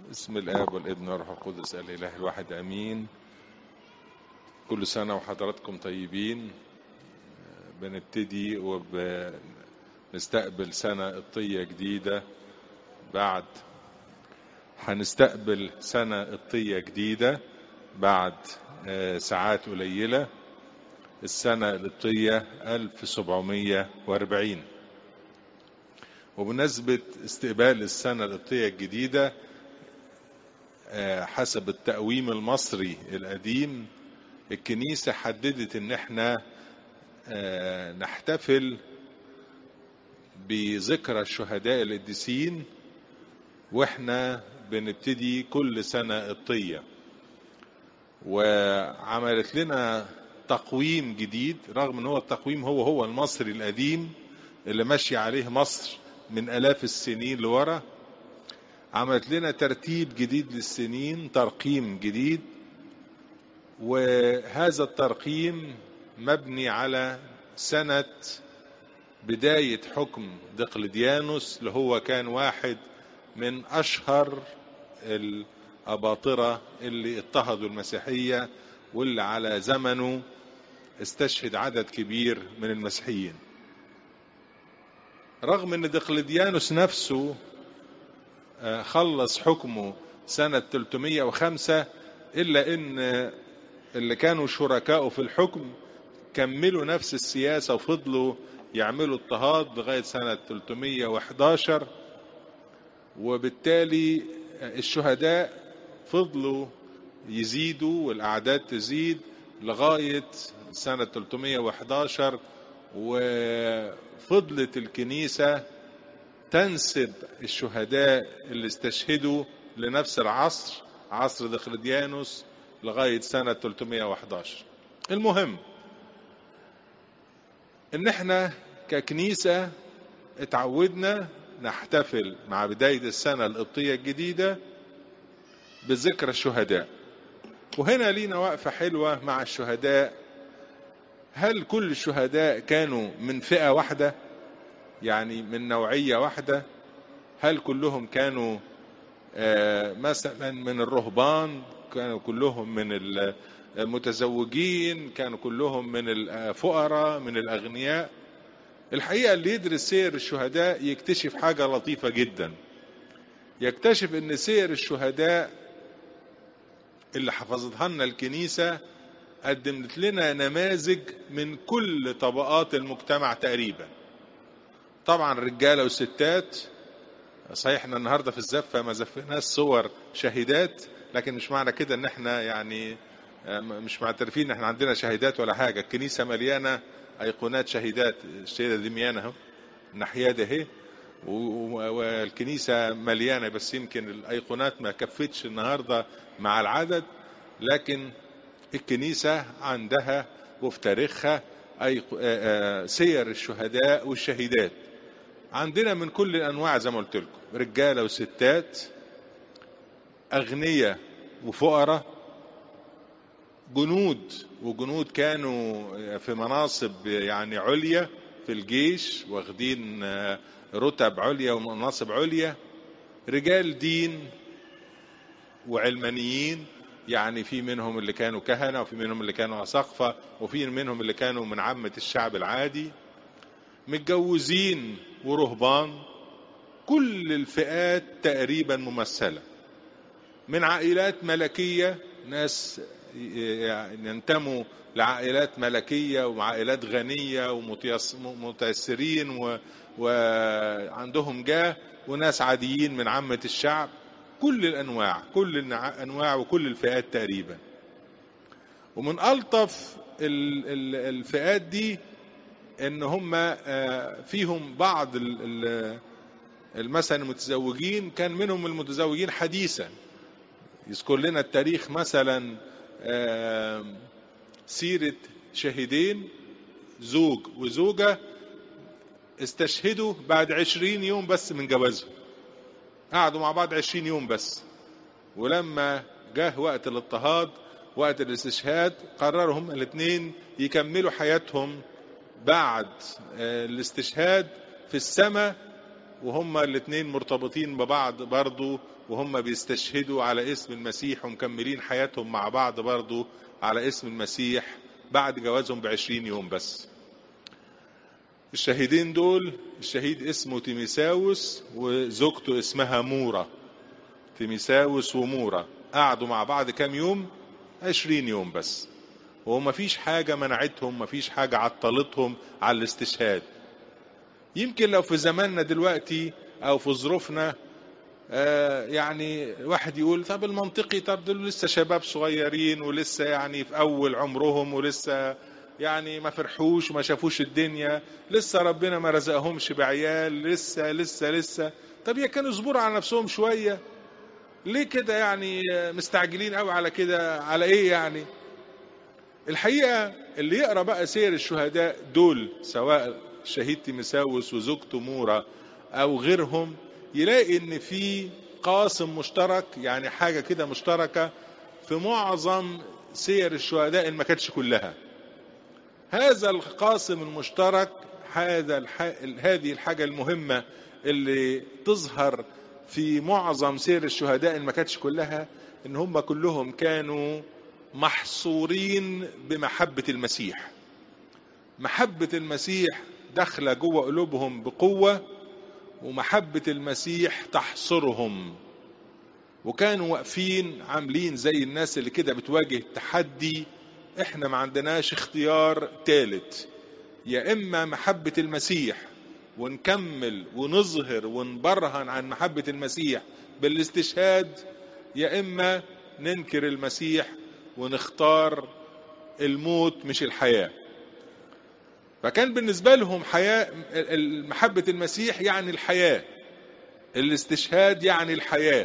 باسم الاب والابن والروح القدس الاله الواحد امين كل سنه وحضراتكم طيبين بنبتدي وبنستقبل سنه قبطيه جديده بعد هنستقبل سنه قبطيه جديده بعد ساعات قليله السنه القبطيه 1740 وبمناسبة استقبال السنة القبطية الجديدة حسب التقويم المصري القديم الكنيسة حددت ان احنا نحتفل بذكرى الشهداء القديسين واحنا بنبتدي كل سنة قبطية وعملت لنا تقويم جديد رغم ان هو التقويم هو هو المصري القديم اللي ماشي عليه مصر من آلاف السنين لورا عملت لنا ترتيب جديد للسنين ترقيم جديد وهذا الترقيم مبني على سنة بداية حكم دقلديانوس اللي هو كان واحد من أشهر الأباطرة اللي اضطهدوا المسيحية واللي على زمنه استشهد عدد كبير من المسيحيين رغم ان دقلديانوس نفسه خلص حكمه سنة 305 إلا إن اللي كانوا شركائه في الحكم كملوا نفس السياسة وفضلوا يعملوا اضطهاد لغاية سنة 311 وبالتالي الشهداء فضلوا يزيدوا والأعداد تزيد لغاية سنة 311 وفضلت الكنيسة تنسب الشهداء اللي استشهدوا لنفس العصر عصر دقلديانوس لغاية سنة 311 المهم ان احنا ككنيسة اتعودنا نحتفل مع بداية السنة القبطية الجديدة بذكرى الشهداء وهنا لينا وقفة حلوة مع الشهداء هل كل الشهداء كانوا من فئة واحدة يعني من نوعية واحدة هل كلهم كانوا مثلا من الرهبان كانوا كلهم من المتزوجين كانوا كلهم من الفقراء من الأغنياء الحقيقة اللي يدرس سير الشهداء يكتشف حاجة لطيفة جدا يكتشف ان سير الشهداء اللي حفظتها لنا الكنيسة قدمت لنا نماذج من كل طبقات المجتمع تقريبا طبعا رجاله وستات صحيح احنا النهارده في الزفه ما زفناش صور شهيدات لكن مش معنى كده ان احنا يعني مش معترفين ان احنا عندنا شهيدات ولا حاجه الكنيسه مليانه ايقونات شهيدات السيده دميانه اهو الناحيه ده اهي والكنيسه مليانه بس يمكن الايقونات ما كفتش النهارده مع العدد لكن الكنيسة عندها وفي تاريخها أي سير الشهداء والشهيدات عندنا من كل الأنواع زي ما قلت لكم رجالة وستات أغنياء وفقراء جنود وجنود كانوا في مناصب يعني عليا في الجيش واخدين رتب عليا ومناصب عليا رجال دين وعلمانيين يعني في منهم اللي كانوا كهنة وفي منهم اللي كانوا أساقفة وفي منهم اللي كانوا من عامة الشعب العادي متجوزين ورهبان كل الفئات تقريبا ممثلة من عائلات ملكية ناس ينتموا لعائلات ملكية وعائلات غنية ومتيسرين وعندهم جاه وناس عاديين من عامة الشعب كل الانواع كل الانواع وكل الفئات تقريبا ومن الطف الفئات دي ان هم فيهم بعض مثلا المتزوجين كان منهم المتزوجين حديثا يذكر لنا التاريخ مثلا سيرة شهيدين زوج وزوجة استشهدوا بعد عشرين يوم بس من جوازهم قعدوا مع بعض عشرين يوم بس ولما جه وقت الاضطهاد وقت الاستشهاد قرروا هم الاثنين يكملوا حياتهم بعد الاستشهاد في السماء وهما الاتنين مرتبطين ببعض برضو وهم بيستشهدوا على اسم المسيح ومكملين حياتهم مع بعض برضو على اسم المسيح بعد جوازهم بعشرين يوم بس الشهيدين دول الشهيد اسمه تيميساوس وزوجته اسمها مورا تيميساوس ومورا قعدوا مع بعض كام يوم عشرين يوم بس وما فيش حاجة منعتهم ما فيش حاجة عطلتهم على الاستشهاد يمكن لو في زماننا دلوقتي او في ظروفنا آه يعني واحد يقول طب المنطقي طب دول لسه شباب صغيرين ولسه يعني في اول عمرهم ولسه يعني ما فرحوش وما شافوش الدنيا لسه ربنا ما رزقهمش بعيال لسه لسه لسه طب يا كانوا يصبروا على نفسهم شويه ليه كده يعني مستعجلين قوي على كده على ايه يعني الحقيقه اللي يقرا بقى سير الشهداء دول سواء شهيد تيمساوس وزوجته مورا او غيرهم يلاقي ان في قاسم مشترك يعني حاجه كده مشتركه في معظم سير الشهداء اللي ما كانتش كلها هذا القاسم المشترك هذا الح... هذه الحاجه المهمه اللي تظهر في معظم سير الشهداء اللي ما كانتش كلها ان هم كلهم كانوا محصورين بمحبه المسيح محبه المسيح داخله جوه قلوبهم بقوه ومحبه المسيح تحصرهم وكانوا واقفين عاملين زي الناس اللي كده بتواجه تحدي احنا ما عندناش اختيار ثالث يا اما محبه المسيح ونكمل ونظهر ونبرهن عن محبه المسيح بالاستشهاد يا اما ننكر المسيح ونختار الموت مش الحياه فكان بالنسبه لهم حياه محبه المسيح يعني الحياه الاستشهاد يعني الحياه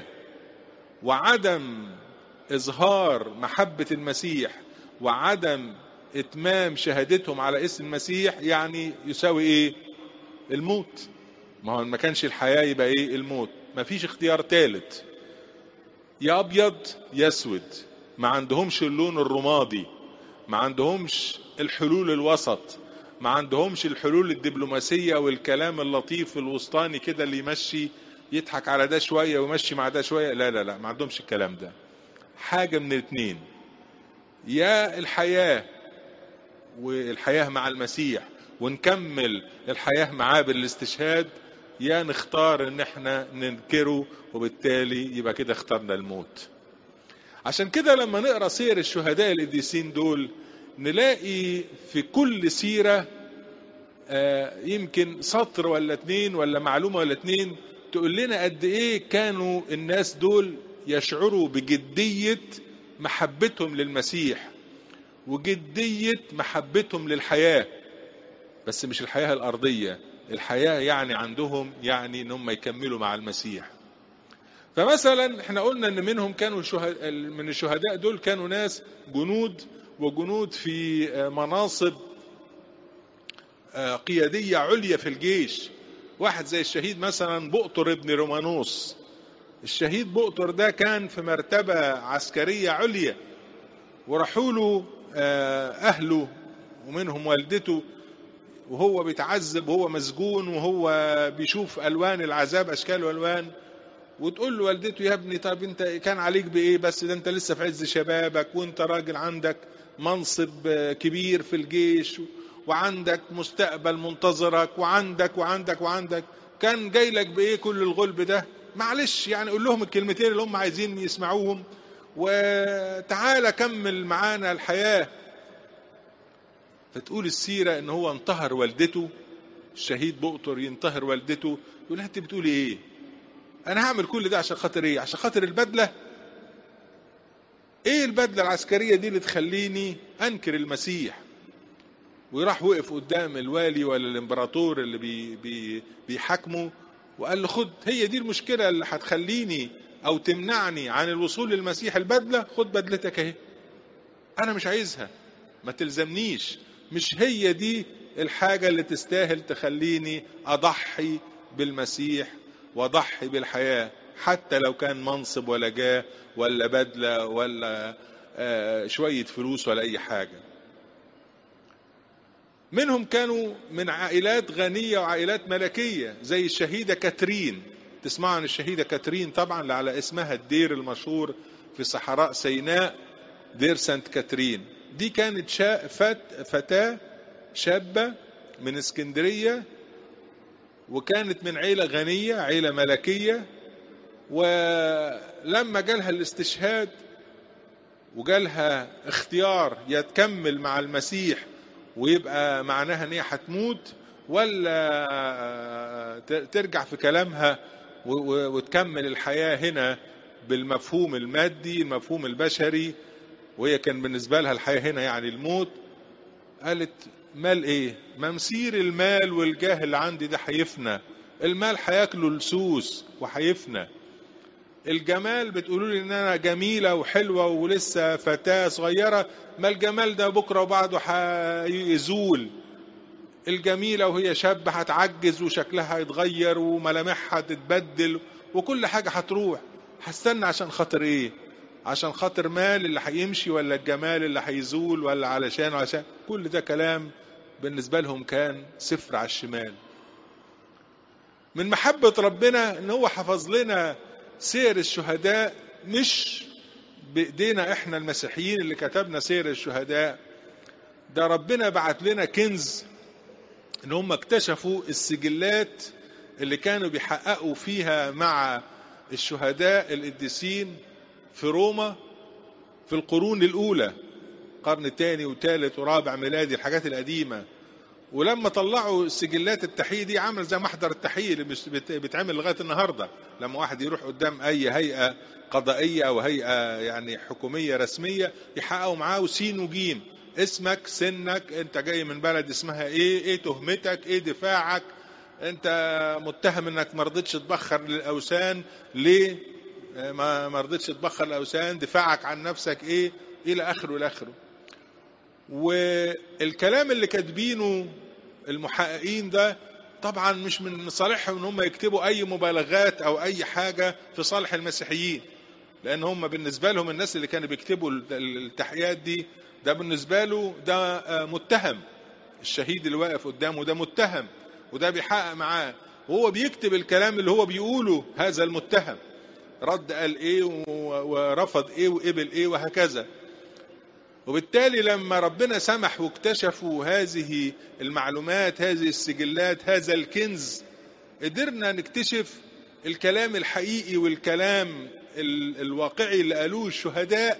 وعدم اظهار محبه المسيح وعدم اتمام شهادتهم على اسم المسيح يعني يساوي ايه الموت ما هو ما كانش الحياه يبقى ايه الموت ما فيش اختيار ثالث يا ابيض يا اسود ما عندهمش اللون الرمادي ما عندهمش الحلول الوسط ما عندهمش الحلول الدبلوماسيه والكلام اللطيف الوسطاني كده اللي يمشي يضحك على ده شويه ويمشي مع ده شويه لا لا لا ما عندهمش الكلام ده حاجه من الاثنين يا الحياه والحياه مع المسيح ونكمل الحياه معاه بالاستشهاد يا نختار ان احنا ننكره وبالتالي يبقى كده اخترنا الموت عشان كده لما نقرا سير الشهداء القديسين دول نلاقي في كل سيره آه يمكن سطر ولا اتنين ولا معلومه ولا اتنين تقول لنا قد ايه كانوا الناس دول يشعروا بجديه محبتهم للمسيح وجديه محبتهم للحياه بس مش الحياه الارضيه الحياه يعني عندهم يعني ان هم يكملوا مع المسيح فمثلا احنا قلنا ان منهم كانوا شهد... من الشهداء دول كانوا ناس جنود وجنود في مناصب قيادية عليا في الجيش واحد زي الشهيد مثلا بؤطر ابن رومانوس الشهيد بؤطر ده كان في مرتبة عسكرية عليا وراحوا له أهله ومنهم والدته وهو بيتعذب وهو مسجون وهو بيشوف ألوان العذاب أشكال وألوان وتقول له والدته يا ابني طب انت كان عليك بايه بس ده انت لسه في عز شبابك وانت راجل عندك منصب كبير في الجيش وعندك مستقبل منتظرك وعندك وعندك وعندك كان جاي لك بايه كل الغلب ده معلش يعني قول لهم الكلمتين اللي هم عايزين يسمعوهم وتعالى كمل معانا الحياه فتقول السيره ان هو انتهر والدته الشهيد بؤطر ينتهر والدته يقول لها انت بتقولي ايه انا هعمل كل ده عشان خاطر ايه عشان خاطر البدله ايه البدله العسكريه دي اللي تخليني انكر المسيح وراح وقف قدام الوالي ولا الامبراطور اللي بي بي بيحاكمه وقال له خد هي دي المشكله اللي هتخليني او تمنعني عن الوصول للمسيح البدله خد بدلتك اهي انا مش عايزها ما تلزمنيش مش هي دي الحاجه اللي تستاهل تخليني اضحي بالمسيح واضحي بالحياه حتى لو كان منصب ولا جاه ولا بدله ولا آه شويه فلوس ولا اي حاجه منهم كانوا من عائلات غنية وعائلات ملكية زي الشهيدة كاترين تسمعوا عن الشهيدة كاترين طبعا اللي على اسمها الدير المشهور في صحراء سيناء دير سانت كاترين دي كانت شا فت فتاة شابة من اسكندرية وكانت من عيلة غنية عيلة ملكية ولما جالها الاستشهاد وجالها اختيار يا تكمل مع المسيح ويبقى معناها ان هي هتموت ولا ترجع في كلامها وتكمل الحياة هنا بالمفهوم المادي المفهوم البشري وهي كان بالنسبة لها الحياة هنا يعني الموت قالت مال ايه ما مسير المال والجاه اللي عندي ده هيفنى المال هياكله السوس وهيفنى الجمال بتقولوا لي ان انا جميله وحلوه ولسه فتاه صغيره ما الجمال ده بكره وبعده هيزول الجميله وهي شابه هتعجز وشكلها هيتغير وملامحها تتبدل وكل حاجه هتروح هستنى عشان خاطر ايه عشان خاطر مال اللي هيمشي ولا الجمال اللي هيزول ولا علشان عشان كل ده كلام بالنسبه لهم كان صفر على الشمال من محبه ربنا ان هو حفظ لنا سير الشهداء مش بايدينا احنا المسيحيين اللي كتبنا سير الشهداء ده ربنا بعت لنا كنز ان هم اكتشفوا السجلات اللي كانوا بيحققوا فيها مع الشهداء القديسين في روما في القرون الاولى القرن الثاني والثالث ورابع ميلادي الحاجات القديمه ولما طلعوا السجلات التحية دي عمل زي محضر التحية اللي بيتعمل لغاية النهاردة لما واحد يروح قدام أي هيئة قضائية أو هيئة يعني حكومية رسمية يحققوا معاه سين وجيم اسمك سنك انت جاي من بلد اسمها ايه ايه تهمتك ايه دفاعك انت متهم انك ما رضيتش تبخر للاوثان ليه ما رضيتش تبخر الاوثان دفاعك عن نفسك ايه الى اخره الى اخره والكلام اللي كاتبينه المحققين ده طبعا مش من صالحهم ان هم يكتبوا اي مبالغات او اي حاجه في صالح المسيحيين لان هم بالنسبه لهم الناس اللي كانوا بيكتبوا التحقيقات دي ده بالنسبه له ده متهم الشهيد اللي واقف قدامه ده متهم وده بيحقق معاه وهو بيكتب الكلام اللي هو بيقوله هذا المتهم رد قال ايه ورفض ايه وقبل ايه وهكذا وبالتالي لما ربنا سمح واكتشفوا هذه المعلومات هذه السجلات هذا الكنز قدرنا نكتشف الكلام الحقيقي والكلام الواقعي اللي قالوه الشهداء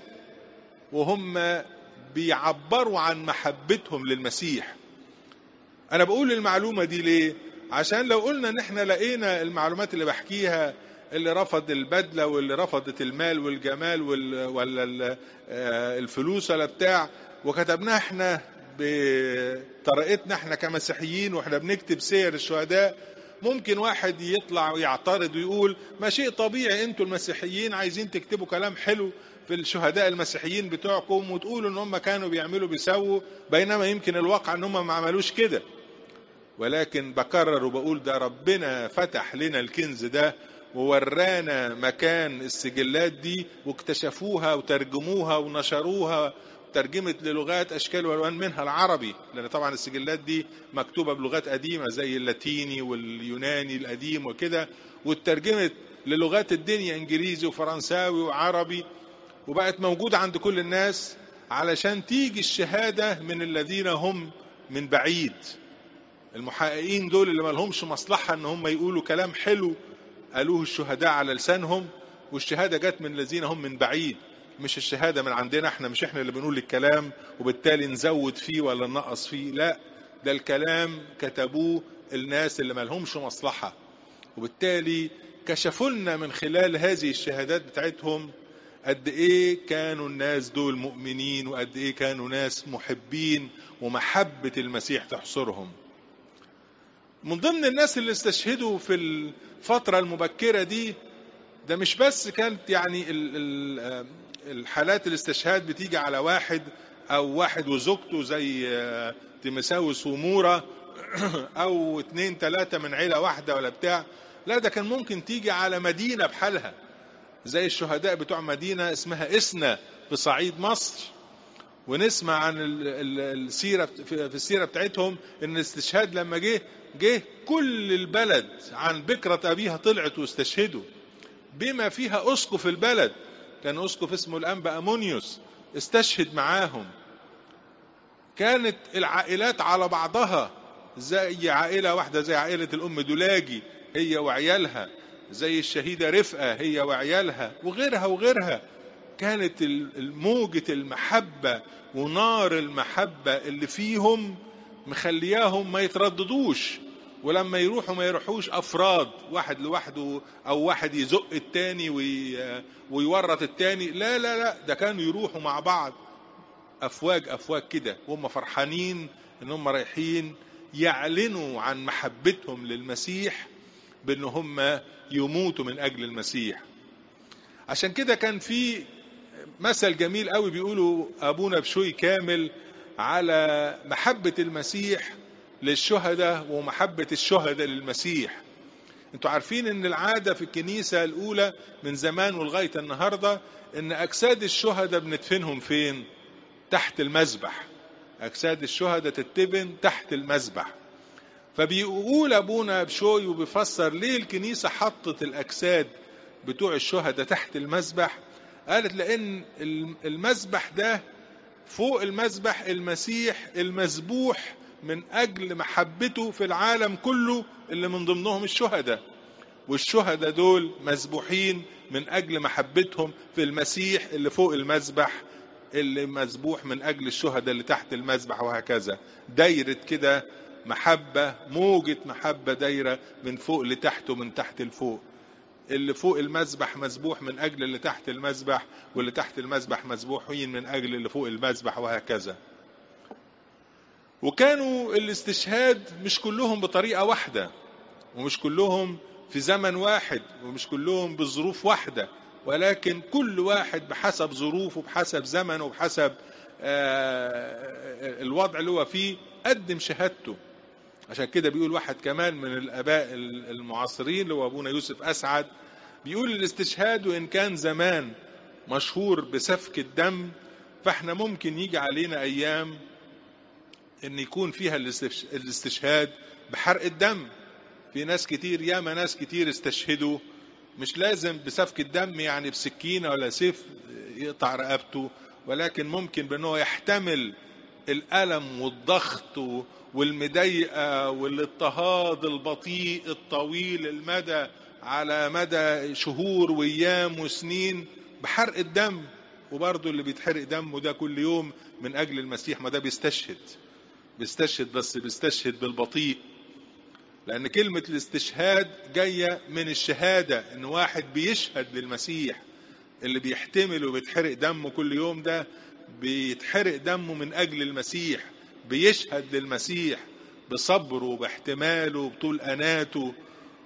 وهم بيعبروا عن محبتهم للمسيح انا بقول المعلومة دي ليه عشان لو قلنا ان احنا لقينا المعلومات اللي بحكيها اللي رفض البدلة واللي رفضت المال والجمال ولا الفلوس ولا بتاع وكتبناها احنا بطريقتنا احنا كمسيحيين واحنا بنكتب سير الشهداء ممكن واحد يطلع ويعترض ويقول ما شيء طبيعي انتوا المسيحيين عايزين تكتبوا كلام حلو في الشهداء المسيحيين بتوعكم وتقولوا ان هم كانوا بيعملوا بيسووا بينما يمكن الواقع ان هم ما عملوش كده ولكن بكرر وبقول ده ربنا فتح لنا الكنز ده وورانا مكان السجلات دي واكتشفوها وترجموها ونشروها ترجمت للغات اشكال والوان منها العربي لان طبعا السجلات دي مكتوبه بلغات قديمه زي اللاتيني واليوناني القديم وكده واترجمت للغات الدنيا انجليزي وفرنساوي وعربي وبقت موجوده عند كل الناس علشان تيجي الشهاده من الذين هم من بعيد المحققين دول اللي ما لهمش مصلحه ان هم يقولوا كلام حلو قالوه الشهداء على لسانهم والشهاده جت من الذين هم من بعيد مش الشهاده من عندنا احنا مش احنا اللي بنقول الكلام وبالتالي نزود فيه ولا ننقص فيه لا ده الكلام كتبوه الناس اللي ما لهمش مصلحه وبالتالي كشفوا لنا من خلال هذه الشهادات بتاعتهم قد ايه كانوا الناس دول مؤمنين وقد ايه كانوا ناس محبين ومحبه المسيح تحصرهم من ضمن الناس اللي استشهدوا في الفترة المبكرة دي ده مش بس كانت يعني الحالات الاستشهاد بتيجي على واحد او واحد وزوجته زي تيمساوس ومورا او اتنين تلاتة من عيلة واحدة ولا بتاع لا ده كان ممكن تيجي على مدينة بحالها زي الشهداء بتوع مدينة اسمها اسنا في صعيد مصر ونسمع عن ال- ال- السيرة في في السيرة بتاعتهم ان الاستشهاد لما جه جه كل البلد عن بكرة أبيها طلعت واستشهدوا بما فيها أسقف البلد كان أسقف اسمه الأنبا أمونيوس استشهد معاهم كانت العائلات على بعضها زي عائلة واحدة زي عائلة الأم دولاجي هي وعيالها زي الشهيدة رفقة هي وعيالها وغيرها وغيرها كانت الموجة المحبة ونار المحبة اللي فيهم مخلياهم ما يترددوش ولما يروحوا ما يروحوش افراد واحد لوحده او واحد يزق التاني وي... ويورط التاني لا لا لا ده كانوا يروحوا مع بعض افواج افواج كده وهم فرحانين ان هم رايحين يعلنوا عن محبتهم للمسيح بان هم يموتوا من اجل المسيح عشان كده كان في مثل جميل قوي بيقولوا ابونا بشوي كامل على محبة المسيح للشهداء ومحبة الشهداء للمسيح انتوا عارفين ان العادة في الكنيسة الاولى من زمان ولغاية النهاردة ان اجساد الشهداء بندفنهم فين تحت المذبح اجساد الشهداء تتبن تحت المذبح فبيقول ابونا بشوي وبيفسر ليه الكنيسة حطت الاجساد بتوع الشهداء تحت المذبح قالت لان المذبح ده فوق المذبح المسيح المذبوح من اجل محبته في العالم كله اللي من ضمنهم الشهداء والشهداء دول مذبوحين من اجل محبتهم في المسيح اللي فوق المذبح اللي مذبوح من اجل الشهداء اللي تحت المذبح وهكذا دايرة كده محبة موجة محبة دايرة من فوق لتحت ومن تحت لفوق اللي فوق المذبح مذبوح من اجل اللي تحت المذبح واللي تحت المذبح مذبوحين من اجل اللي فوق المذبح وهكذا وكانوا الاستشهاد مش كلهم بطريقة واحدة ومش كلهم في زمن واحد ومش كلهم بظروف واحدة ولكن كل واحد بحسب ظروفه بحسب زمنه بحسب الوضع اللي هو فيه قدم شهادته عشان كده بيقول واحد كمان من الاباء المعاصرين اللي هو ابونا يوسف اسعد بيقول الاستشهاد وان كان زمان مشهور بسفك الدم فاحنا ممكن يجي علينا ايام ان يكون فيها الاستشهاد بحرق الدم في ناس كتير ياما ناس كتير استشهدوا مش لازم بسفك الدم يعني بسكينه ولا سيف يقطع رقبته ولكن ممكن بانه يحتمل الالم والضغط والمضايقه والاضطهاد البطيء الطويل المدى على مدى شهور وايام وسنين بحرق الدم وبرضه اللي بيتحرق دمه ده كل يوم من اجل المسيح ما ده بيستشهد بيستشهد بس بيستشهد بالبطيء لان كلمة الاستشهاد جاية من الشهادة ان واحد بيشهد للمسيح اللي بيحتمل وبيتحرق دمه كل يوم ده بيتحرق دمه من اجل المسيح بيشهد للمسيح بصبره وباحتماله وبطول اناته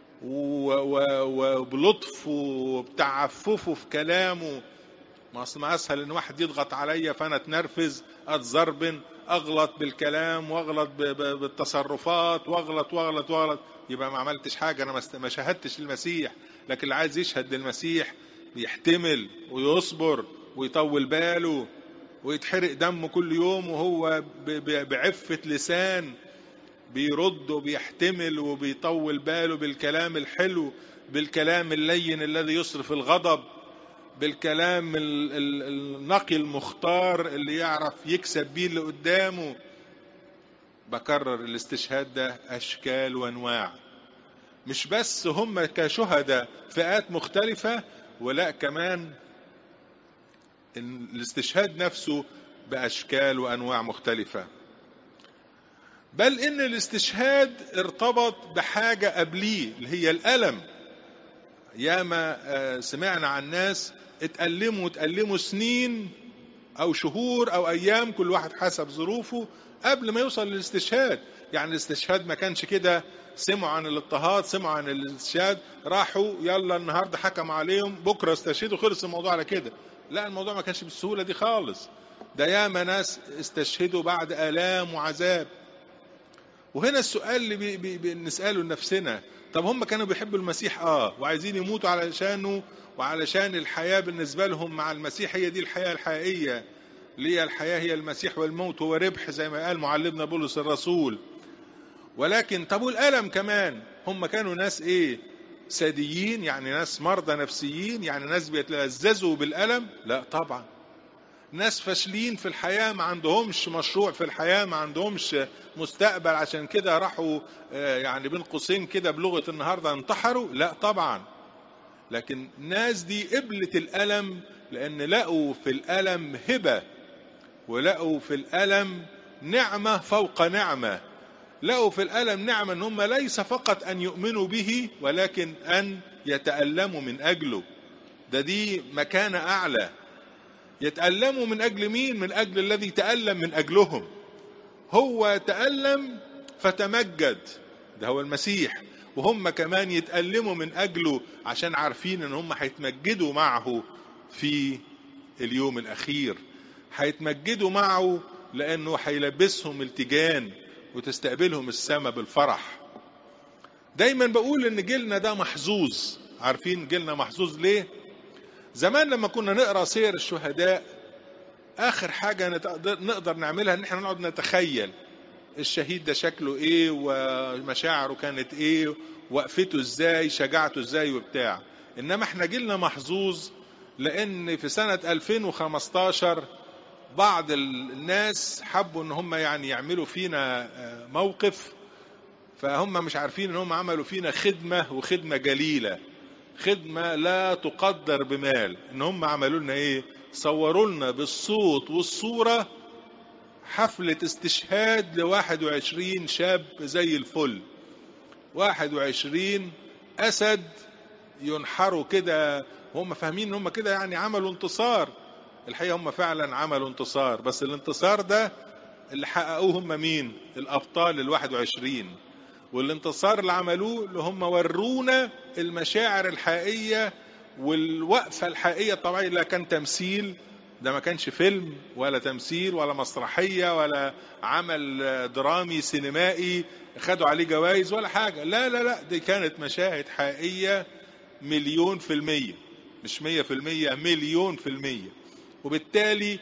وبلطفه وبتعففه في كلامه ما اصل ما اسهل ان واحد يضغط عليا فانا اتنرفز اتزربن اغلط بالكلام واغلط بالتصرفات واغلط واغلط واغلط يبقى ما عملتش حاجه انا ما شهدتش للمسيح لكن اللي عايز يشهد للمسيح بيحتمل ويصبر ويطول باله ويتحرق دمه كل يوم وهو بعفة لسان بيرد وبيحتمل وبيطول باله بالكلام الحلو بالكلام اللين الذي يصرف الغضب بالكلام النقي المختار اللي يعرف يكسب بيه اللي قدامه بكرر الاستشهاد ده اشكال وانواع مش بس هم كشهداء فئات مختلفة ولا كمان الاستشهاد نفسه باشكال وانواع مختلفة بل ان الاستشهاد ارتبط بحاجة قبليه اللي هي الالم ياما سمعنا عن ناس اتألموا اتألموا سنين او شهور او ايام كل واحد حسب ظروفه قبل ما يوصل للاستشهاد يعني الاستشهاد ما كانش كده سمعوا عن الاضطهاد سمعوا عن الاستشهاد راحوا يلا النهارده حكم عليهم بكره استشهدوا خلص الموضوع على كده لا الموضوع ما كانش بالسهوله دي خالص ده ياما ناس استشهدوا بعد الام وعذاب وهنا السؤال اللي بي بي بنساله لنفسنا طب هم كانوا بيحبوا المسيح اه وعايزين يموتوا علشانه وعلشان الحياه بالنسبه لهم مع المسيح هي دي الحياه الحقيقيه لي الحياة هي المسيح والموت هو ربح زي ما قال معلمنا بولس الرسول ولكن طب والألم كمان هم كانوا ناس ايه ساديين يعني ناس مرضى نفسيين يعني ناس بيتلذذوا بالألم لا طبعا ناس فاشلين في الحياة ما عندهمش مشروع في الحياة ما عندهمش مستقبل عشان كده راحوا يعني بين قوسين كده بلغة النهاردة انتحروا لا طبعا لكن الناس دي قبلت الألم لأن لقوا في الألم هبة ولقوا في الألم نعمة فوق نعمة لقوا في الألم نعمة أن هم ليس فقط أن يؤمنوا به ولكن أن يتألموا من أجله ده دي مكانة أعلى يتألموا من أجل مين؟ من أجل الذي تألم من أجلهم هو تألم فتمجد ده هو المسيح وهم كمان يتألموا من أجله عشان عارفين أن هم هيتمجدوا معه في اليوم الأخير هيتمجدوا معه لأنه هيلبسهم التجان وتستقبلهم السماء بالفرح دايما بقول ان جيلنا ده محظوظ عارفين جيلنا محظوظ ليه زمان لما كنا نقرا سير الشهداء اخر حاجه نقدر نعملها ان احنا نقعد نتخيل الشهيد ده شكله ايه ومشاعره كانت ايه وقفته ازاي شجاعته ازاي وبتاع انما احنا جيلنا محظوظ لان في سنه 2015 بعض الناس حبوا ان هم يعني يعملوا فينا موقف فهم مش عارفين ان هم عملوا فينا خدمة وخدمة جليلة خدمة لا تقدر بمال ان هم عملوا لنا ايه صوروا لنا بالصوت والصورة حفلة استشهاد ل 21 شاب زي الفل 21 اسد ينحروا كده وهم فاهمين ان هم كده يعني عملوا انتصار الحقيقة هم فعلا عملوا انتصار بس الانتصار ده اللي حققوه هم مين الأبطال الواحد وعشرين والانتصار اللي عملوه اللي هم ورونا المشاعر الحقيقية والوقفة الحقيقية طبعا لا كان تمثيل ده ما كانش فيلم ولا تمثيل ولا مسرحية ولا عمل درامي سينمائي خدوا عليه جوائز ولا حاجة لا لا لا دي كانت مشاهد حقيقية مليون في المية مش مية في المية مليون في المية وبالتالي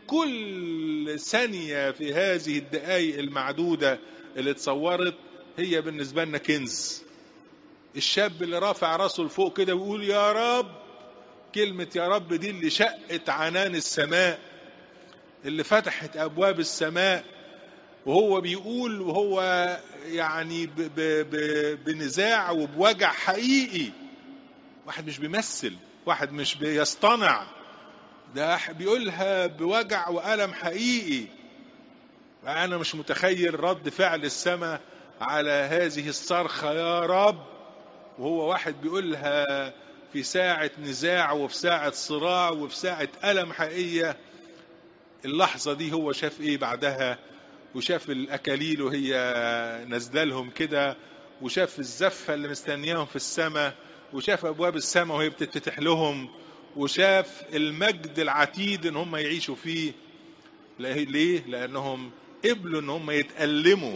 كل ثانية في هذه الدقائق المعدودة اللي اتصورت هي بالنسبة لنا كنز الشاب اللي رافع راسه لفوق كده ويقول يا رب كلمة يا رب دي اللي شقت عنان السماء اللي فتحت أبواب السماء وهو بيقول وهو يعني ب ب ب بنزاع وبوجع حقيقي واحد مش بيمثل واحد مش بيصطنع ده بيقولها بوجع وألم حقيقي أنا مش متخيل رد فعل السماء على هذه الصرخة يا رب وهو واحد بيقولها في ساعة نزاع وفي ساعة صراع وفي ساعة ألم حقيقية اللحظة دي هو شاف إيه بعدها وشاف الأكاليل وهي نازلة لهم كده وشاف الزفة اللي مستنياهم في السماء وشاف أبواب السماء وهي بتتفتح لهم وشاف المجد العتيد ان هم يعيشوا فيه ليه لانهم قبلوا ان هم يتألموا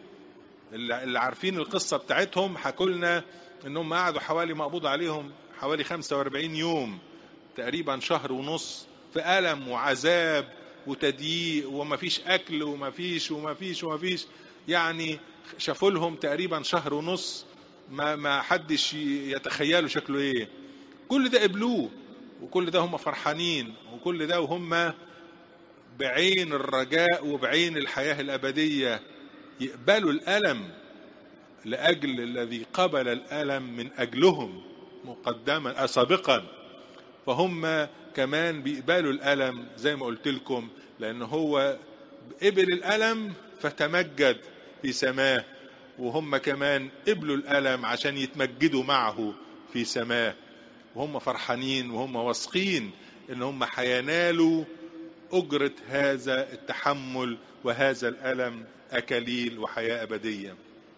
اللي عارفين القصة بتاعتهم حكوا لنا ان هم قعدوا حوالي مقبوض عليهم حوالي 45 يوم تقريبا شهر ونص في ألم وعذاب وتضييق ومفيش أكل ومفيش ومفيش ومفيش يعني شافوا لهم تقريبا شهر ونص ما ما حدش يتخيلوا شكله ايه كل ده قبلوه وكل ده هم فرحانين وكل ده وهم بعين الرجاء وبعين الحياة الأبدية يقبلوا الألم لأجل الذي قبل الألم من أجلهم مقدما سابقا فهم كمان بيقبلوا الألم زي ما قلت لكم لأن هو قبل الألم فتمجد في سماه وهم كمان قبلوا الألم عشان يتمجدوا معه في سماه وهم فرحانين وهم واثقين ان هم هينالوا أجرة هذا التحمل وهذا الألم أكاليل وحياة أبدية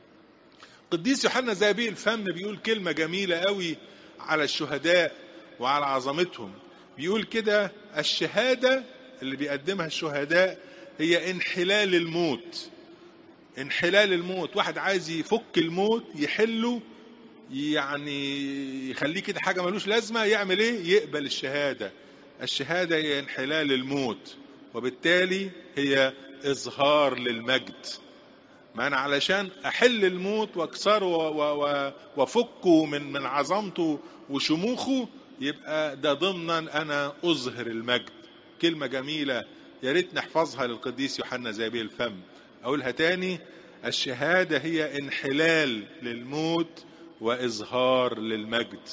قديس يوحنا زابي الفم بيقول كلمة جميلة قوي على الشهداء وعلى عظمتهم بيقول كده الشهادة اللي بيقدمها الشهداء هي انحلال الموت انحلال الموت واحد عايز يفك الموت يحله يعني يخليه كده حاجة ملوش لازمة يعمل ايه يقبل الشهادة الشهادة هي انحلال الموت وبالتالي هي إظهار للمجد ما أنا علشان أحل الموت وأكسره وأفكه من من عظمته وشموخه يبقى ده ضمنا أنا أظهر المجد كلمة جميلة يا ريت نحفظها للقديس يوحنا زي الفم أقولها تاني الشهادة هي انحلال للموت وإظهار للمجد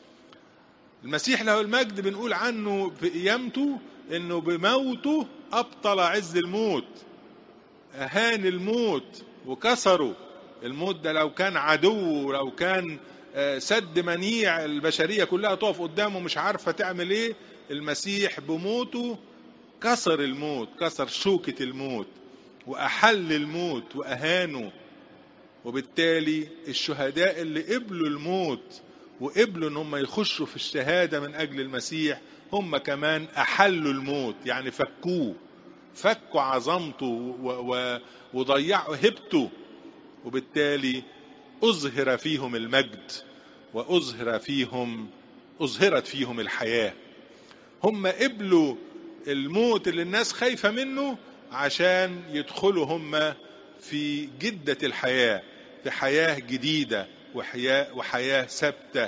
المسيح له المجد بنقول عنه في قيامته انه بموته ابطل عز الموت اهان الموت وكسره الموت ده لو كان عدو لو كان سد منيع البشريه كلها تقف قدامه مش عارفه تعمل ايه المسيح بموته كسر الموت كسر شوكه الموت واحل الموت واهانه وبالتالي الشهداء اللي قبلوا الموت وقبلوا ان هم يخشوا في الشهاده من اجل المسيح هم كمان احلوا الموت يعني فكوه فكوا عظمته وضيعوا هبته وبالتالي اظهر فيهم المجد واظهر فيهم اظهرت فيهم الحياه هم قبلوا الموت اللي الناس خايفه منه عشان يدخلوا هم في جده الحياه في حياه جديده وحياه وحياه ثابته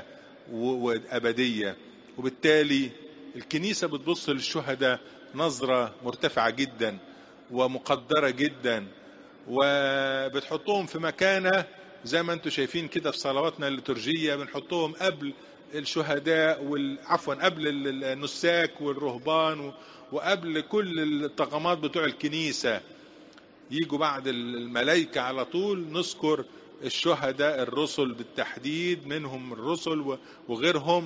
وابديه وبالتالي الكنيسه بتبص للشهداء نظره مرتفعه جدا ومقدره جدا وبتحطهم في مكانه زي ما انتم شايفين كده في صلواتنا الليتورجيه بنحطهم قبل الشهداء عفوا قبل النساك والرهبان وقبل كل الطاقمات بتوع الكنيسه يجوا بعد الملائكه على طول نذكر الشهداء الرسل بالتحديد منهم الرسل وغيرهم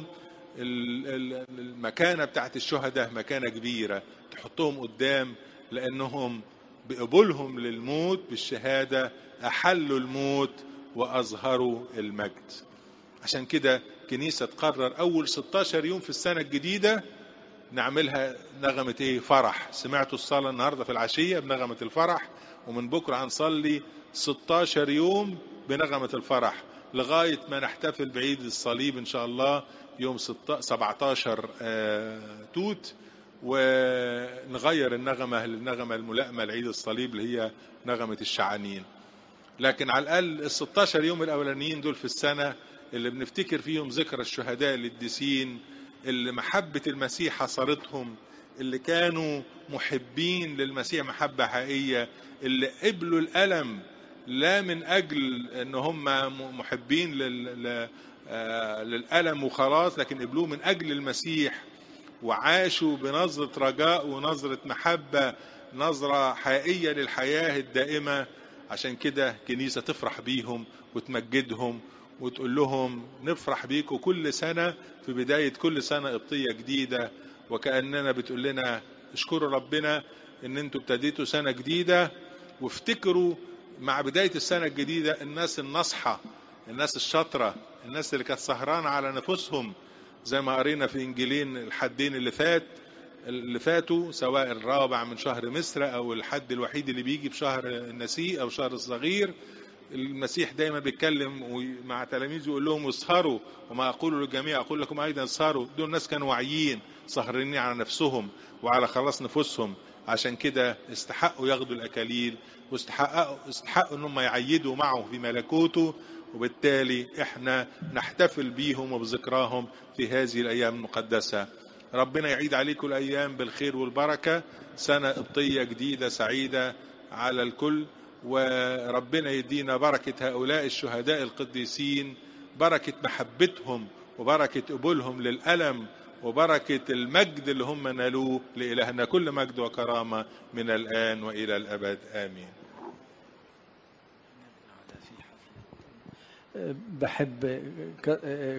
المكانه بتاعت الشهداء مكانه كبيره تحطهم قدام لانهم بقبولهم للموت بالشهاده احلوا الموت واظهروا المجد عشان كده كنيسه تقرر اول 16 يوم في السنه الجديده نعملها نغمه ايه فرح سمعتوا الصلاه النهارده في العشيه بنغمه الفرح ومن بكره هنصلي 16 يوم بنغمه الفرح لغايه ما نحتفل بعيد الصليب ان شاء الله يوم 17 توت ونغير النغمة للنغمة الملائمة لعيد الصليب اللي هي نغمة الشعانين لكن على الأقل ال 16 يوم الأولانيين دول في السنة اللي بنفتكر فيهم ذكرى الشهداء القديسين اللي محبة المسيح حصرتهم اللي كانوا محبين للمسيح محبة حقيقية اللي قبلوا الألم لا من أجل أن هم محبين لل... للألم وخلاص لكن قبلوه من أجل المسيح وعاشوا بنظرة رجاء ونظرة محبة نظرة حقيقية للحياة الدائمة عشان كده كنيسة تفرح بيهم وتمجدهم وتقول لهم نفرح بيكم كل سنة في بداية كل سنة قبطية جديدة وكأننا بتقول لنا اشكروا ربنا ان انتوا ابتديتوا سنة جديدة وافتكروا مع بداية السنة الجديدة الناس النصحة الناس الشاطرة الناس اللي كانت سهرانة على نفوسهم زي ما قرينا في انجيلين الحدين اللي فات اللي فاتوا سواء الرابع من شهر مصر او الحد الوحيد اللي بيجي في شهر النسيء او شهر الصغير المسيح دايما بيتكلم مع تلاميذه يقول لهم اسهروا وما اقول للجميع اقول لكم ايضا اسهروا دول الناس كانوا واعيين سهرانين على نفسهم وعلى خلاص نفوسهم عشان كده استحقوا ياخدوا الاكاليل واستحقوا استحقوا ان هم يعيدوا معه في ملكوته وبالتالي احنا نحتفل بيهم وبذكراهم في هذه الايام المقدسه ربنا يعيد عليكم الايام بالخير والبركه سنه قبطيه جديده سعيده على الكل وربنا يدينا بركه هؤلاء الشهداء القديسين بركه محبتهم وبركه قبولهم للالم وبركه المجد اللي هم نالوه لالهنا كل مجد وكرامه من الان والى الابد امين بحب